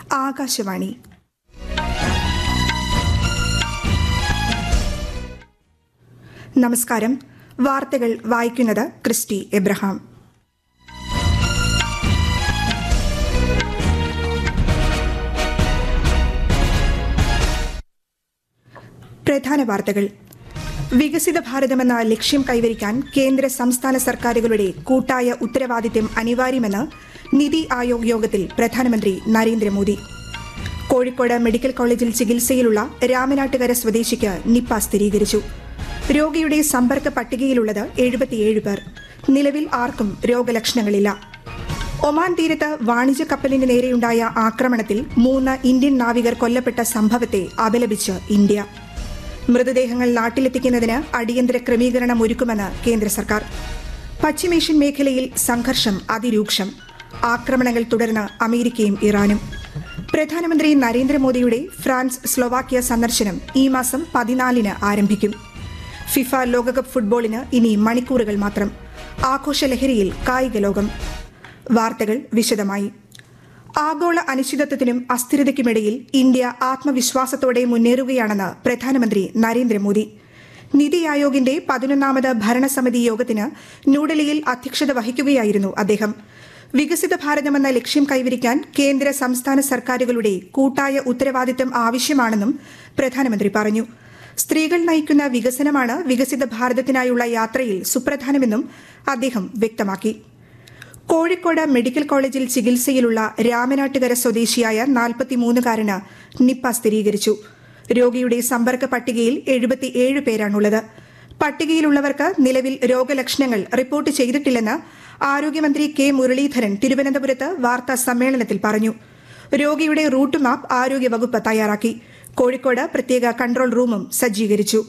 ആകാശവാണി നമസ്കാരം വാർത്തകൾ വായിക്കുന്നത് ക്രിസ്റ്റി എബ്രഹാം പ്രധാന വാർത്തകൾ വികസിത ഭാരതമെന്ന ലക്ഷ്യം കൈവരിക്കാൻ കേന്ദ്ര സംസ്ഥാന സർക്കാരുകളുടെ കൂട്ടായ ഉത്തരവാദിത്യം അനിവാര്യമെന്ന് നിതി ആയോഗ് യോഗത്തിൽ പ്രധാനമന്ത്രി നരേന്ദ്രമോദി കോഴിക്കോട് മെഡിക്കൽ കോളേജിൽ ചികിത്സയിലുള്ള രാമനാട്ടുകര സ്വദേശിക്ക് നിപ്പ സ്ഥിരീകരിച്ചു രോഗിയുടെ സമ്പർക്ക പട്ടികയിലുള്ളത് എഴുപത്തിയേഴ് പേർ നിലവിൽ ആർക്കും രോഗലക്ഷണങ്ങളില്ല ഒമാൻ തീരത്ത് വാണിജ്യ കപ്പലിന് നേരെയുണ്ടായ ആക്രമണത്തിൽ മൂന്ന് ഇന്ത്യൻ നാവികർ കൊല്ലപ്പെട്ട സംഭവത്തെ അപലപിച്ച് ഇന്ത്യ മൃതദേഹങ്ങൾ നാട്ടിലെത്തിക്കുന്നതിന് അടിയന്തര ക്രമീകരണം ഒരുക്കുമെന്ന് കേന്ദ്ര സർക്കാർ പശ്ചിമേഷ്യൻ മേഖലയിൽ സംഘർഷം അതിരൂക്ഷം ആക്രമണങ്ങൾ തുടർന്ന് അമേരിക്കയും ഇറാനും പ്രധാനമന്ത്രി നരേന്ദ്രമോദിയുടെ ഫ്രാൻസ് സ്ലോവാക്യ സന്ദർശനം ഈ മാസം പതിനാലിന് ആരംഭിക്കും ഫിഫ ലോകകപ്പ് ഫുട്ബോളിന് ഇനി മണിക്കൂറുകൾ മാത്രം ആഘോഷലഹരിയിൽ കായിക ലോകം വാർത്തകൾ വിശദമായി ആഗോള അനിശ്ചിതത്വത്തിനും അസ്ഥിരതയ്ക്കുമിടയിൽ ഇന്ത്യ ആത്മവിശ്വാസത്തോടെ മുന്നേറുകയാണെന്ന് പ്രധാനമന്ത്രി നരേന്ദ്രമോദി നിതി ആയോഗിന്റെ പതിനൊന്നാമത് ഭരണസമിതി യോഗത്തിന് ന്യൂഡൽഹിയിൽ അധ്യക്ഷത വഹിക്കുകയായിരുന്നു അദ്ദേഹം വികസിത ഭാരതമെന്ന ലക്ഷ്യം കൈവരിക്കാൻ കേന്ദ്ര സംസ്ഥാന സർക്കാരുകളുടെ കൂട്ടായ ഉത്തരവാദിത്തം ആവശ്യമാണെന്നും പ്രധാനമന്ത്രി പറഞ്ഞു സ്ത്രീകൾ നയിക്കുന്ന വികസനമാണ് വികസിത ഭാരതത്തിനായുള്ള യാത്രയിൽ സുപ്രധാനമെന്നും അദ്ദേഹം വ്യക്തമാക്കി കോഴിക്കോട് മെഡിക്കൽ കോളേജിൽ ചികിത്സയിലുള്ള രാമനാട്ടുകര സ്വദേശിയായ നാൽപ്പത്തിമൂന്നുകാരന് നിപ്പ സ്ഥിരീകരിച്ചു രോഗിയുടെ സമ്പർക്ക പട്ടികയിൽ എഴുപത്തിയേഴ് പേരാണുള്ളത് പട്ടികയിലുള്ളവർക്ക് നിലവിൽ രോഗലക്ഷണങ്ങൾ റിപ്പോർട്ട് ചെയ്തിട്ടില്ലെന്ന് ആരോഗ്യമന്ത്രി കെ മുരളീധരൻ തിരുവനന്തപുരത്ത് വാർത്താ സമ്മേളനത്തിൽ പറഞ്ഞു രോഗിയുടെ റൂട്ട് മാപ്പ് ആരോഗ്യവകുപ്പ് തയ്യാറാക്കി കോഴിക്കോട് പ്രത്യേക കൺട്രോൾ റൂമും സജ്ജീകരിച്ചു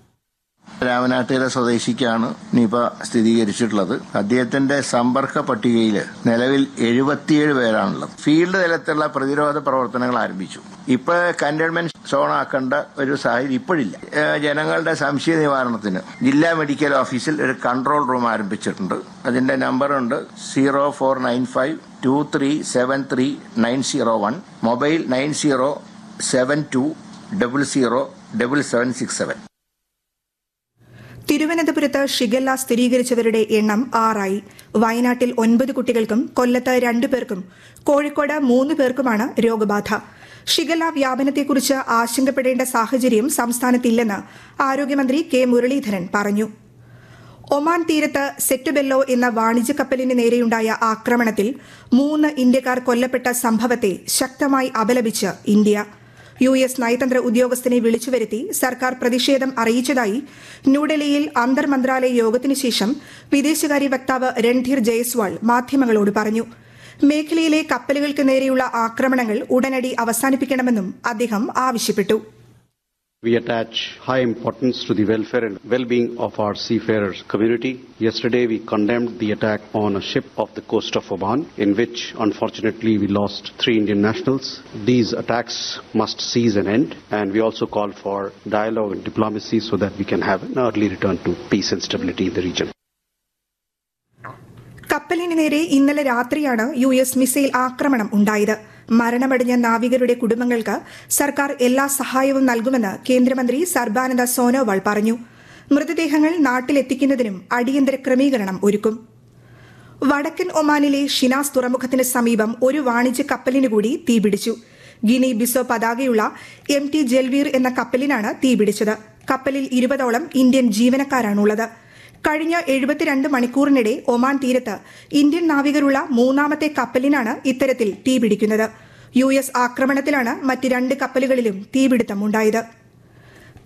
രാമനാട്ടുകര സ്വദേശിക്കാണ് നിപ സ്ഥിരീകരിച്ചിട്ടുള്ളത് അദ്ദേഹത്തിന്റെ സമ്പർക്ക പട്ടികയിൽ നിലവിൽ എഴുപത്തിയേഴ് പേരാണുള്ളത് ഫീൽഡ് തലത്തിലുള്ള പ്രതിരോധ പ്രവർത്തനങ്ങൾ ആരംഭിച്ചു ഇപ്പൊ കണ്ടെയ്ൻമെന്റ് സോൺ ആക്കേണ്ട ഒരു സാഹചര്യം ഇപ്പോഴില്ല ഏഹ് ജനങ്ങളുടെ സംശയ നിവാരണത്തിന് ജില്ലാ മെഡിക്കൽ ഓഫീസിൽ ഒരു കൺട്രോൾ റൂം ആരംഭിച്ചിട്ടുണ്ട് അതിന്റെ നമ്പറുണ്ട് zero four nine five two three seven three nine zero one mobile nine zero seven two double zero double seven six seven തിരുവനന്തപുരത്ത് ഷിഗല്ല സ്ഥിരീകരിച്ചവരുടെ എണ്ണം ആറായി വയനാട്ടിൽ ഒൻപത് കുട്ടികൾക്കും കൊല്ലത്ത് രണ്ടു പേർക്കും കോഴിക്കോട് മൂന്ന് പേർക്കുമാണ് രോഗബാധ ഷിഗല്ല വ്യാപനത്തെക്കുറിച്ച് ആശങ്കപ്പെടേണ്ട സാഹചര്യം സംസ്ഥാനത്തില്ലെന്ന് ആരോഗ്യമന്ത്രി കെ മുരളീധരൻ പറഞ്ഞു ഒമാൻ തീരത്ത് സെറ്റുബെല്ലോ എന്ന വാണിജ്യ കപ്പലിന് നേരെയുണ്ടായ ആക്രമണത്തിൽ മൂന്ന് ഇന്ത്യക്കാർ കൊല്ലപ്പെട്ട സംഭവത്തെ ശക്തമായി അപലപിച്ച് ഇന്ത്യ യു എസ് നയതന്ത്ര ഉദ്യോഗസ്ഥനെ വിളിച്ചുവരുത്തി സർക്കാർ പ്രതിഷേധം അറിയിച്ചതായി ന്യൂഡൽഹിയിൽ അന്തർ മന്ത്രാലയ യോഗത്തിനു ശേഷം വിദേശകാര്യ വക്താവ് രൺധീർ ജയ്സ്വാൾ മാധ്യമങ്ങളോട് പറഞ്ഞു മേഖലയിലെ കപ്പലുകൾക്ക് നേരെയുള്ള ആക്രമണങ്ങൾ ഉടനടി അവസാനിപ്പിക്കണമെന്നും അദ്ദേഹം ആവശ്യപ്പെട്ടു We attach high importance to the welfare and well-being of our seafarers community. Yesterday we condemned the attack on a ship off the coast of Oman in which unfortunately we lost three Indian nationals. These attacks must cease and end and we also call for dialogue and diplomacy so that we can have an early return to peace and stability in the region. കപ്പലിന് നേരെ ഇന്നലെ രാത്രിയാണ് U S missile ആക്രമണം ഉണ്ടായത് മരണമടഞ്ഞ നാവികരുടെ കുടുംബങ്ങൾക്ക് സർക്കാർ എല്ലാ സഹായവും നൽകുമെന്ന് കേന്ദ്രമന്ത്രി സർബാനന്ദ സോനോവാൾ പറഞ്ഞു മൃതദേഹങ്ങൾ നാട്ടിലെത്തിക്കുന്നതിനും അടിയന്തര ക്രമീകരണം ഒരുക്കും വടക്കൻ ഒമാനിലെ ഷിനാസ് തുറമുഖത്തിന് സമീപം ഒരു വാണിജ്യ കപ്പലിന് കൂടി തീപിടിച്ചു ഗിനി ബിസോ പതാകയുള്ള എം ടി ജൽവീർ എന്ന കപ്പലിനാണ് തീപിടിച്ചത് കപ്പലിൽ ഇരുപതോളം ഇന്ത്യൻ ജീവനക്കാരാണുള്ളത് കഴിഞ്ഞ എഴുപത്തിരണ്ട് മണിക്കൂറിനിടെ ഒമാൻ തീരത്ത് ഇന്ത്യൻ നാവികരുള്ള മൂന്നാമത്തെ കപ്പലിനാണ് ഇത്തരത്തിൽ തീപിടിക്കുന്നത് യു എസ് ആക്രമണത്തിലാണ് മറ്റ് രണ്ട് കപ്പലുകളിലും തീപിടുത്തമുണ്ടായത്